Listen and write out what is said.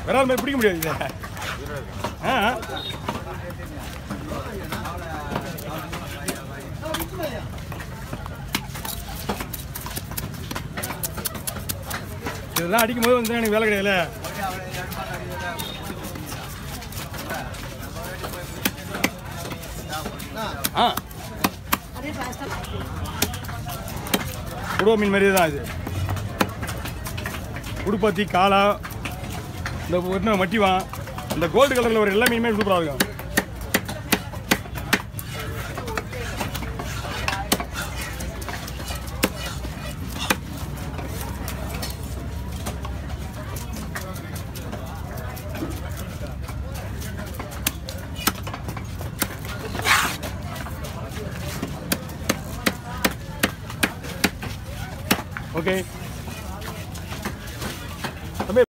விரால் மாதிரி பிடிக்க முடியாது இதை ஆ இதெல்லாம் அடிக்கும் போது வந்து எனக்கு வேலை கிடையாதுல்ல ஆ குடுவ மீன் மாதிரியே தான் இது உடுப்பத்தி காளா இந்த என்ன மட்டிவான் இந்த கோல்டு கலரில் ஒரு எல்லா மீனுமே சூப்பராக இருக்கும் ஓகே